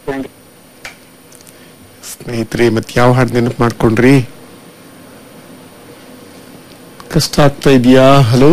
ಸ್ನೇಹಿತರೆ ಮತ್ತೆ ಯಾವ ಹಾಡು ನೆನಪು ಮಾಡ್ಕೊಂಡ್ರಿ ಕಷ್ಟ ಆಗ್ತಾ ಇದೆಯಾ ಹಲೋ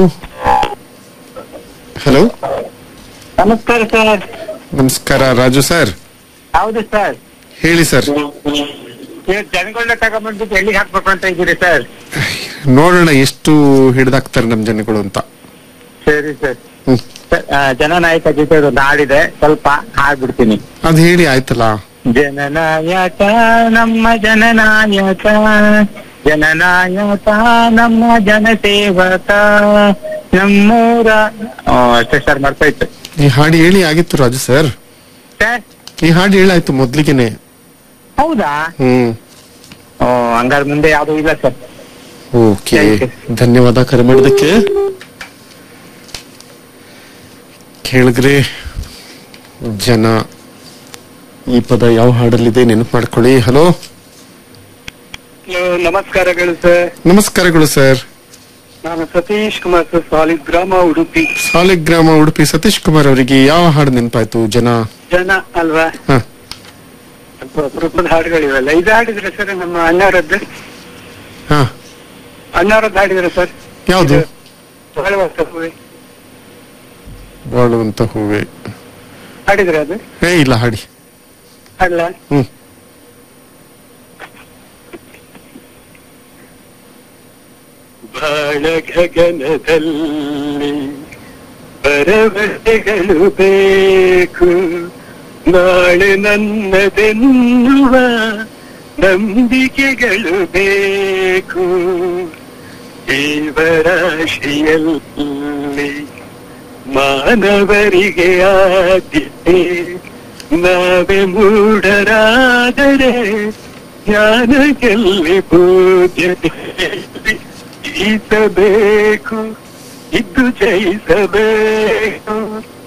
ಹಲೋ ನಮಸ್ಕಾರ ಸರ್ ನಮಸ್ಕಾರ ರಾಜು ಸರ್ ಹೌದು ಸರ್ ಹೇಳಿ ಸರ್ ಇವತ್ತು ಜನಗಳನ್ನ ತಗೊಂಡ್ಬಂದ್ಬಿಟ್ಟು ಎಲ್ಲಿಗೆ ಹಾಕ್ಬೇಕು ಅಂತ ಇದ್ದೀರಿ ಸರ್ ನೋಡೋಣ ಎಷ್ಟು ಹಿಡ್ದಾಕ್ತಾರೆ ನಮ್ ಜನಗಳು ಅಂತ ಸರಿ ಸರ್ ಹ್ಮ್ ಸರ್, ಆ, ಜನನಾಯಕ ಜೊತೆ ಒಂದು ಹಾಡಿದೆ ಸ್ವಲ್ಪ ಹಾಡ್ಬಿಡ್ತೀನಿ ಅದ್ ಹೇಳಿ ಆಯ್ತಲ್ಲ ಜನನಾಯಕ ನಮ್ಮ ಜನನಾಯಕ ಜನನಾಯಕ ನಮ್ಮ ಜನಸೇವಕ ನಮ್ಮೂರ ಆ, ಅಷ್ಟೇ ಸರ್ ಮರ್ತೋಯ್ತು ಈ ಹಾಡು ಹೇಳಿ ಆಗಿತ್ತು ರಾಜು ಸರ್ ಸರ್ ಈ ಹಾಡು ಹೇಳಾಯ್ತು ಮೊದ್ಲಿಗೆನೆ ಹೌದಾ ಹ್ಮ್ ಓ ಹಂಗಾರೆ ಮುಂದೆ ಯಾವ್ದು ಇಲ್ಲ ಸರ್ ಓಕೆ Thank you. ಧನ್ಯವಾದ ಕರೆ ಮಾಡೋದಕ್ಕೆ ಕೇಳಿದ್ರೆ ಜನ ಈ ಪದ ಯಾವ ಹಾಡಲ್ಲಿದೆ ನೆನಪು ಮಾಡ್ಕೊಳ್ಳಿ ಹಲೋ ನಮಸ್ಕಾರಗಳು ಸರ್ ನಮಸ್ಕಾರಗಳು ಸರ್ ನಾನು ಸತೀಶ್ ಕುಮಾರ್ ಸರ್ ಸಾಲಿಗ್ರಾಮ ಉಡುಪಿ ಸಾಲಿಗ್ರಾಮ ಉಡುಪಿ ಸತೀಶ್ ಕುಮಾರ್ ಅವರಿಗೆ ಯಾವ ಹಾಡು ನೆನಪಾಯ್ತು ಜನ ಜನ ಅಲ್ವಾ ಹ ಸ್ವಲ್ಪ ಅಪರೂಪದ ಹಾಡುಗಳಿವೆಲ್ಲ ಇದು ಹಾಡಿದ್ರೆ ಸರ್ ನಮ್ಮ ಅಣ್ಣವರದ್ದು ಹ ಅಣ್ಣವರದ್ದು ಹಾಡಿದ್ರೆ ಸರ್ ಯಾವುದು ಬಾಳುವಂತ ಹೂವೆ. ಬಾಳುವಂತ ಹೂವೆ ಹಾಡಿದ್ರೆ ಅದು ಏ ಇಲ್ಲ ಹಾಡಿ ಹಾಡ್ಲ ಹ್ಮ್ ಬಾಳ ಗಗನದಲ್ಲಿ ಭರವಸೆಗಳು ಬೇಕು ನಾಳೆ ನನ್ನದೆನ್ನುವ ನಂಬಿಕೆಗಳು ಬೇಕು ಜೀವರಾಶಿಯಲ್ಲಿ ಮಾನವರಿಗೆ ಆದ್ಯತೆ ನಾವೇ ಮೂಢರಾದರೆ ಜ್ಞಾನದಲ್ಲಿ ಪೂಜ್ಯತೆ ಜಯಿಸಬೇಕು ಇದ್ದು ಜಯಿಸಬೇಕು